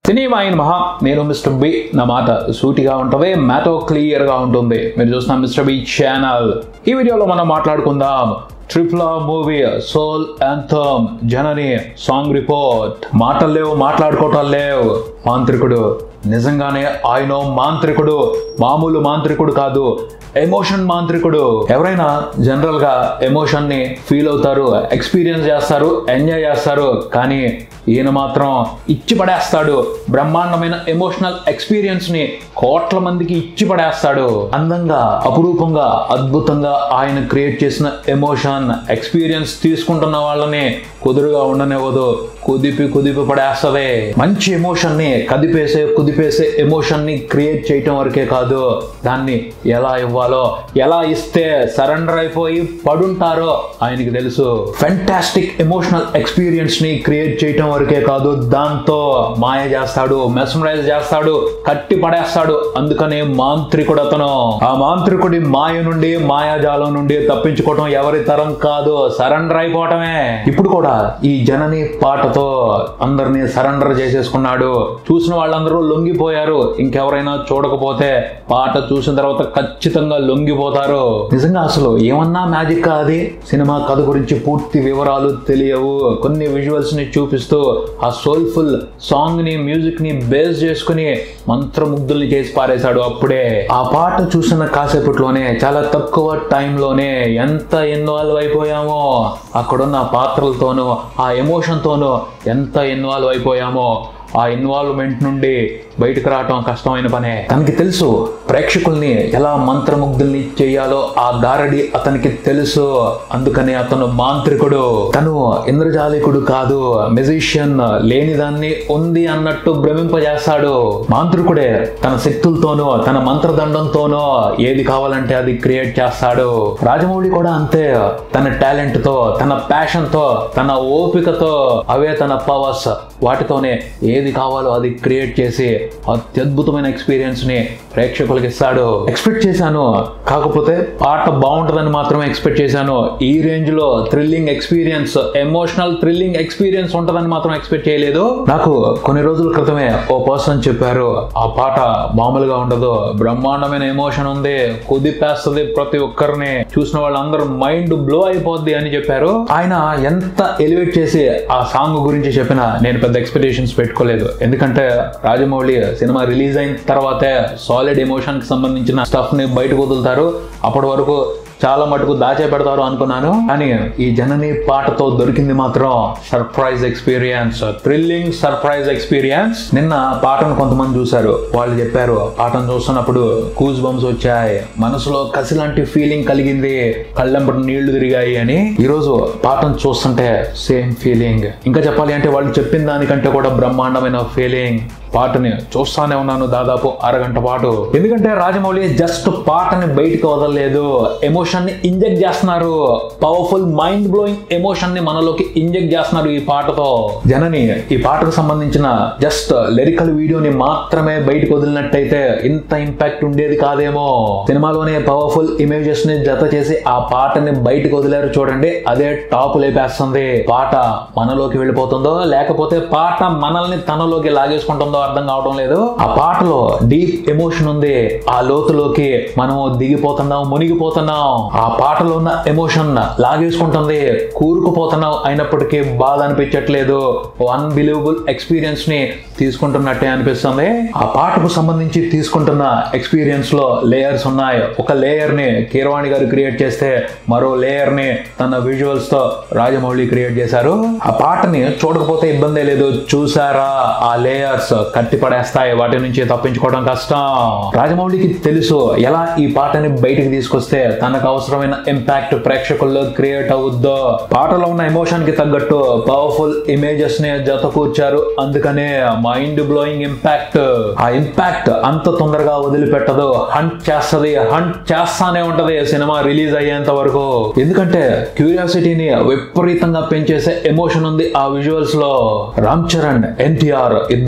cinema అయిన మహా నేను మిస్టర్ బి నా మాట సూటిగా ఉంటుంది మ్యాటో క్లియర్ గా ఉంటుంది మీరు చూస్తున్న మిస్టర్ బి ఛానల్ ఈ వీడియోలో మనం మాట్లాడుకుందాం triple movie soul anthem Janani song report మాటలు లేవు మాట్లాడుకోవటం లేవు మాంత్రికుడు నిజంగానే ఆయన మాంత్రికుడు మామూలు మాంత్రికుడు కాదు ఎమోషన్ మాంత్రికుడు ఎవరైనా జనరల్ గా ఎమోషన్ ని ఫీల్ అవుతారు ఎక్స్పీరియన్స్ చేస్తారు ఎంజాయ్ చేస్తారు కానీ ఈయన మాత్రం ఇచ్చి పడేస్తాడు బ్రహ్మాండమైన ఎమోషనల్ ఎక్స్పీరియన్స్ ని కోట్ల మందికి ఇచ్చి పడేస్తాడు అందంగా అపురూపంగా అద్భుతంగా ఆయన క్రియేట్ చేసిన ఎమోషన్ ఎక్స్పీరియన్స్ తీసుకుంటున్న వాళ్ళని కుదురుగా ఉండనివ్వదు కుదిపి కుదిపి పడేస్తది మంచి ఎమోషన్ ని కదిపేసే కుదిపేసే ఎమోషన్ ని క్రియేట్ చేయటం వరకే కాదు దాన్ని ఎలా ఇవ్వాలో ఎలా ఇస్తే సరెండర్ అయిపోయి పడుంటారో ఆయనకి తెలుసు ఫెంటాస్టిక్ ఎమోషనల్ ఎక్స్పీరియన్స్ ని క్రియేట్ చేయటం వరకే కాదు దాంతో మాయ చేస్తాడు మెస్మరైజ్ చేస్తాడు కట్టి పడేస్తాడు అందుకనే మాంత్రికుడు అతను ఆ మాంత్రికుడి మాయ నుండి మాయాజాలం నుండి తప్పించుకోవటం ఎవరి తరం కాదు సరెండర్ అయిపోవటమే ఇప్పుడు కూడా ఈ జనని పాటతో అందరినీ సరెండర్ చేసేసుకున్నాడు చూసిన వాళ్ళందరూ లొంగిపోయారు ఇంకెవరైనా చూడకపోతే పాట చూసిన తర్వాత ఖచ్చితంగా లొంగిపోతారు నిజంగా అసలు ఏమన్నా మ్యాజిక్ అది సినిమా కథ గురించి పూర్తి వివరాలు తెలియవు కొన్ని విజువల్స్ ని చూపిస్తూ ఆ సోల్ఫుల్ సాంగ్ ని మ్యూజిక్ ని బేస్ చేసుకుని మంత్రముగ్ధుల్ని చేసి పారేశాడు అప్పుడే ఆ పాట చూసిన కాసేపట్లోనే చాలా తక్కువ టైంలోనే ఎంత ఇన్వాల్వ్ అయిపోయామో అక్కడున్న పాత్రలతోనూ ఆ ఎమోషన్తోనూ ఎంత ఇన్వాల్వ్ అయిపోయామో ఆ ఇన్వాల్వ్మెంట్ నుండి బయటకు రావటం కష్టమైన పనే తనకి తెలుసు ప్రేక్షకుల్ని ఎలా మంత్రముగ్ధుల్ని చేయాలో ఆ గారడి అతనికి తెలుసు అందుకనే అతను మాంత్రికుడు తను ఇంద్రజాలికుడు కాదు మెజిషియన్ లేనిదాన్ని ఉంది అన్నట్టు భ్రమింపజేస్తాడు మాంత్రికుడే తన శక్తులతోనూ తన మంత్రదండంతోనూ ఏది కావాలంటే అది క్రియేట్ చేస్తాడు రాజమౌళి కూడా అంతే తన టాలెంట్ తో తన ప్యాషన్ తో తన ఓపికతో అవే తన పవర్స్ వాటితోనే ఏది కావాలో అది క్రియేట్ చేసి అత్యద్భుతమైన ఎక్స్పీరియన్స్ ని ప్రేక్షకులకు ఇస్తాడు ఎక్స్పెక్ట్ చేశాను కాకపోతే పాట బాగుంటుందని మాత్రమే ఎక్స్పెక్ట్ చేశాను ఈ రేంజ్ లో thrilling experience emotional thrilling experience ఉంటుందని మాత్రం ఎక్స్పెక్ట్ చేయలేదు నాకు కొన్ని రోజుల క్రితమే ఓ పర్సన్ చెప్పారు ఆ పాట మామూలుగా ఉండదు బ్రహ్మాండమైన ఎమోషన్ ఉంది కుదిపేస్తుంది ప్రతి ఒక్కరిని చూసిన వాళ్ళందరూ మైండ్ బ్లో అయిపోద్ది అని చెప్పారు ఆయన ఎంత ఎలివేట్ చేసి ఆ సాంగ్ గురించి చెప్పినా నేను పెద్ద ఎక్స్పెక్టేషన్స్ పెట్టుకోలేదు ఎందుకంటే రాజమౌళి సినిమా రిలీజ్ అయిన తర్వాతే సాలిడ్ ఎమోషన్ కి సంబంధించిన స్టఫ్ ని బయటకు వదులుతారు అప్పటి వరకు చాలా మటుకు దాచే పెడతారు అనుకున్నాను కానీ ఈ జనని పాటతో దొరికింది మాత్రం surprise experience thrilling surprise experience నిన్న పాటను కొంతమంది చూశారు వాళ్ళు చెప్పారు పాటను చూస్తున్నప్పుడు కూజ్ బంప్స్ వచ్చాయి మనసులో కసి లాంటి ఫీలింగ్ కలిగింది కళ్ళంబడి నీళ్లు తిరిగాయి అని ఈరోజు పాటను చూస్తుంటే సేమ్ ఫీలింగ్ ఇంకా చెప్పాలి అంటే వాళ్ళు చెప్పిన దానికంటే కూడా బ్రహ్మాండమైన ఫీలింగ్ పాటని చూస్తానే ఉన్నాను దాదాపు అరగంట పాటు ఎందుకంటే రాజమౌళి జస్ట్ పాటని బయటికి వదలలేదు ఎమోషన్ ని ఇంజెక్ట్ చేస్తున్నారు పవర్ఫుల్ మైండ్ బ్లోయింగ్ ఎమోషన్ ని మనలోకి ఇంజెక్ట్ చేస్తున్నారు ఈ పాటతో జనని ఈ పాటకు సంబంధించిన జస్ట్ లిరికల్ వీడియోని మాత్రమే బయటకు వదిలినట్టయితే ఇంత ఇంపాక్ట్ ఉండేది కాదేమో సినిమాలోనే పవర్ఫుల్ ఇమేజెస్ ని జత చేసి ఆ పాటని బయటకు వదిలేరు చూడండి అదే టాప్ లేపేస్తుంది పాట మనలోకి వెళ్ళిపోతుందో లేకపోతే పాట మనల్ని తనలోకి లాగేసుకుంటుందో అర్థం కావడం లేదు ఆ పాటలో డీప్ ఎమోషన్ ఉంది ఆ లోతులోకి మనం దిగిపోతున్నాం మునిగిపోతున్నాం ఆ పాటలో ఉన్న ఎమోషన్ లాగేసుకుంటుంది కూరుకుపోతున్నాం అయినప్పటికీ బాధ అనిపించట్లేదు అన్బిలీవబుల్ ఎక్స్పీరియన్స్ ని తీసుకుంటున్నట్టే అనిపిస్తుంది ఆ పాటకు సంబంధించి తీసుకుంటున్న ఎక్స్పీరియన్స్ లో లేయర్స్ ఉన్నాయి ఒక లేయర్ ని కీరవాణి గారు క్రియేట్ చేస్తే మరో లేయర్ ని తన విజువల్స్ తో రాజమౌళి క్రియేట్ చేశారు ఆ పాటని చూడకపోతే ఇబ్బంది లేదు చూసారా ఆ లేయర్స్ కట్టి పడేస్తాయి వాటి నుంచి తప్పించుకోవడం కష్టం రాజమౌళికి తెలుసు ఎలా ఈ పాటని బయటికి తీసుకొస్తే తనకు అవసరమైన ఇంపాక్ట్ ప్రేక్షకుల్లో క్రియేట్ అవుద్దో పాటలో ఉన్న ఎమోషన్ కి తగ్గట్టు పవర్ఫుల్ ఇమేజెస్ ని జత కూర్చారు అందుకనే మైండ్ బ్లోయింగ్ ఇంపాక్ట్ ఆ ఇంపాక్ట్ అంత తొందరగా వదిలిపెట్టదు హంట్ చేస్తది హంట్ చేస్తానే ఉంటది సినిమా రిలీజ్ అయ్యేంత వరకు ఎందుకంటే క్యూరియాసిటీని విపరీతంగా పెంచేసే ఎమోషన్ ఉంది ఆ విజువల్స్ లో రామ్ చరణ్ ఎన్టీఆర్ ఇద్దరు కూడా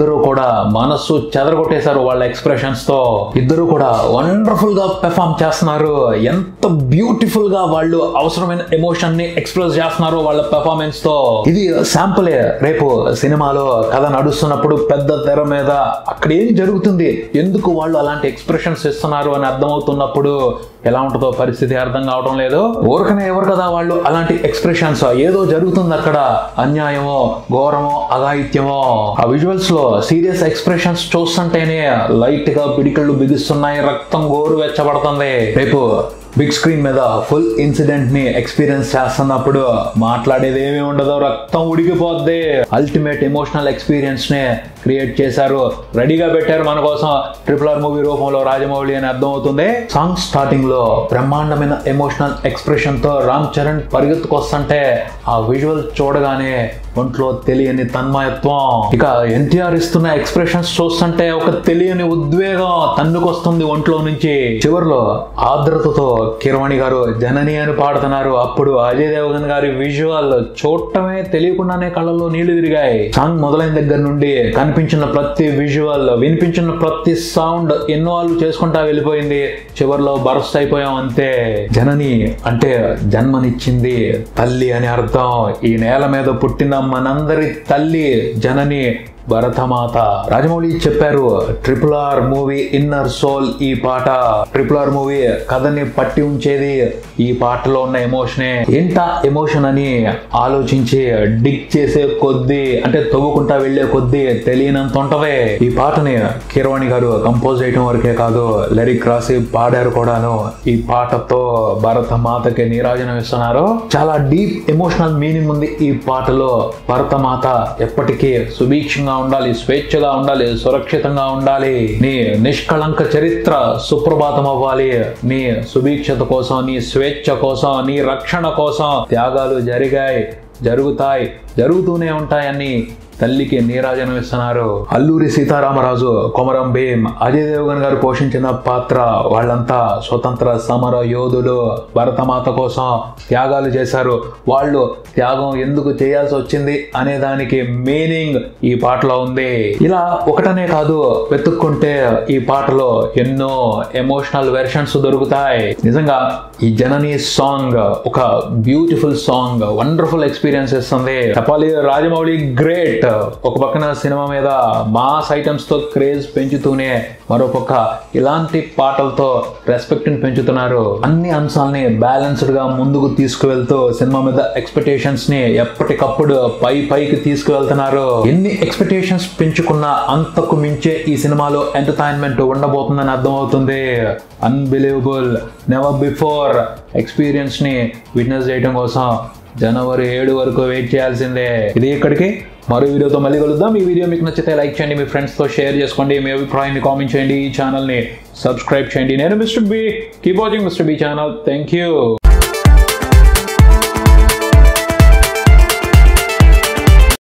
మనస్సు చెదరగొట్టేశారు వాళ్ళ ఎక్స్ప్రెషన్స్ తో ఇద్దరు కూడా వండర్ఫుల్ గా పెర్ఫామ్ చేస్తున్నారు ఎంత బ్యూటిఫుల్ గా వాళ్ళు అవసరమైన ఎమోషన్ ని ఎక్స్ప్రెస్ చేస్తున్నారు వాళ్ళ పెర్ఫార్మెన్స్ తో ఇది శాంపులే రేపు సినిమాలో కథ నడుస్తున్నప్పుడు పెద్ద తెర మీద అక్కడ ఏం జరుగుతుంది ఎందుకు వాళ్ళు అలాంటి ఎక్స్ప్రెషన్స్ ఇస్తున్నారు అని అర్థమవుతున్నప్పుడు ఎలా ఉంటుందో పరిస్థితి అర్థం కావడం లేదు ఊరకనే ఎవరు కదా వాళ్ళు అలాంటి ఎక్స్ప్రెషన్స్ ఏదో జరుగుతుంది అక్కడ అన్యాయమో ఘోరమో అఘాయిత్యమో ఆ విజువల్స్ లో సీరియస్ ఎక్స్ప్రెషన్స్ చూస్తుంటేనే లైట్ గా పిడికళ్ళు బిగుస్తున్నాయి రక్తం గోరు వెచ్చబడుతుంది రేపు బిగ్ స్క్రీన్ మీద ఫుల్ ఇన్సిడెంట్ ని ఎక్స్పీరియన్స్ చేస్తున్నప్పుడు మాట్లాడేది ఏమీ ఉండదు రక్తం ఉడికిపోద్ది అల్టిమేట్ ఎమోషనల్ ఎక్స్పీరియన్స్ ని క్రియేట్ చేశారు రెడీగా పెట్టారు మన కోసం ట్రిపుల్ ఆర్ మూవీ రూపంలో రాజమౌళి అని అర్థం అవుతుంది సాంగ్ స్టార్టింగ్ లో బ్రహ్మాండమైన ఎమోషనల్ ఎక్స్ప్రెషన్ తో రామ్ చరణ్ పరిగెత్తుకొస్తుంటే ఆ విజువల్ చూడగానే ఒంట్లో తెలియని తన్మయత్వం ఇక ఎన్టీఆర్ ఇస్తున్న ఎక్స్ప్రెషన్స్ చూస్తుంటే ఒక తెలియని ఉద్వేగం తన్నుకొస్తుంది ఒంట్లో నుంచి చివరిలో ఆర్ద్రతతో కిరవాణి గారు జనని అని పాడుతున్నారు అప్పుడు అజయ్ దేవగన్ గారి విజువల్ చూడటమే తెలియకుండానే కళ్ళల్లో నీళ్లు తిరిగాయి సాంగ్ మొదలైన దగ్గర నుండి కనిపించిన ప్రతి విజువల్ వినిపించిన ప్రతి సౌండ్ ఇన్వాల్వ్ చేసుకుంటా వెళ్ళిపోయింది చివరిలో బరస్ట్ అయిపోయాం అంతే జనని అంటే జన్మనిచ్చింది తల్లి అని అర్థం ఈ నేల మీద పుట్టిన మనందరి తల్లి జనని భరతమాత రాజమౌళి చెప్పారు triple R movie inner soul ఈ పాట ట్రిపుల్ ఆర్ మూవీ కథని పట్టి ఉంచేది ఈ పాటలో ఉన్న ఎమోషనే ఏంటా ఎమోషన్ అని ఆలోచించి డిగ్ చేసే కొద్దీ అంటే తవ్వుకుంటా వెళ్లే కొద్దీ తెలియనంత ఉంటవే ఈ పాటని కీరవాణి గారు కంపోజ్ చేయడం వరకే కాదు లిరిక్ రాసి పాడారు కూడాను ఈ పాటతో భరత మాతకి నీరాజనం ఇస్తున్నారు చాలా డీప్ ఎమోషనల్ మీనింగ్ ఉంది ఈ పాటలో భరత మాత ఎప్పటికీ సుభీక్షంగా ఉండాలి స్వేచ్ఛగా ఉండాలి సురక్షితంగా ఉండాలి నీ నిష్కళంక చరిత్ర సుప్రభాతం అవ్వాలి నీ సుభీక్షత కోసం నీ స్వేచ్ఛ కోసం నీ రక్షణ కోసం త్యాగాలు జరిగాయి జరుగుతాయి జరుగుతూనే ఉంటాయని తల్లికి నీరాజనం ఇస్తున్నారు అల్లూరి సీతారామరాజు కొమరం భీం అజయ్ దేవగన్ గారు పోషించిన పాత్ర వాళ్ళంతా స్వతంత్ర సమర యోధులు భరతమాత కోసం త్యాగాలు చేశారు వాళ్ళు త్యాగం ఎందుకు చేయాల్సి వచ్చింది అనే దానికి మీనింగ్ ఈ పాటలో ఉంది ఇలా ఒకటనే కాదు వెతుక్కుంటే ఈ పాటలో ఎన్నో ఎమోషనల్ వెర్షన్స్ దొరుకుతాయి నిజంగా ఈ జనని సాంగ్ ఒక బ్యూటిఫుల్ సాంగ్ వండర్ఫుల్ ఎక్స్పీరియన్స్ ఇస్తుంది చెప్పాలి రాజమౌళి గ్రేట్ ఒక పక్కన సినిమా మీద మాస్ ఐటమ్స్ తో క్రేజ్ పెంచుతూనే మరో పక్క ఇలాంటి పాటలతో రెస్పెక్ట్ ని పెంచుతున్నారు అన్ని అంశాలని బ్యాలెన్స్డ్ గా ముందుకు తీసుకువెళ్తూ సినిమా మీద ఎక్స్పెక్టేషన్స్ ని ఎప్పటికప్పుడు పై పైకి తీసుకువెళ్తున్నారు ఎన్ని ఎక్స్పెక్టేషన్స్ పెంచుకున్నా అంతకు మించే ఈ సినిమాలో ఎంటర్టైన్మెంట్ ఉండబోతుందని అర్థమవుతుంది అన్బిలీవబుల్ నెవర్ బిఫోర్ ఎక్స్పీరియన్స్ ని విట్నెస్ చేయడం కోసం జనవరి ఏడు వరకు వెయిట్ చేయాల్సిందే ఇది ఇక్కడికి మరో వీడియోతో మళ్ళీ కలుద్దాం ఈ వీడియో మీకు నచ్చితే లైక్ చేయండి మీ ఫ్రెండ్స్తో షేర్ చేసుకోండి మీ అభిప్రాయాన్ని కామెంట్ చేయండి ఈ ఛానల్ని సబ్స్క్రైబ్ చేయండి నేను mister B keep watching mister B channel thank you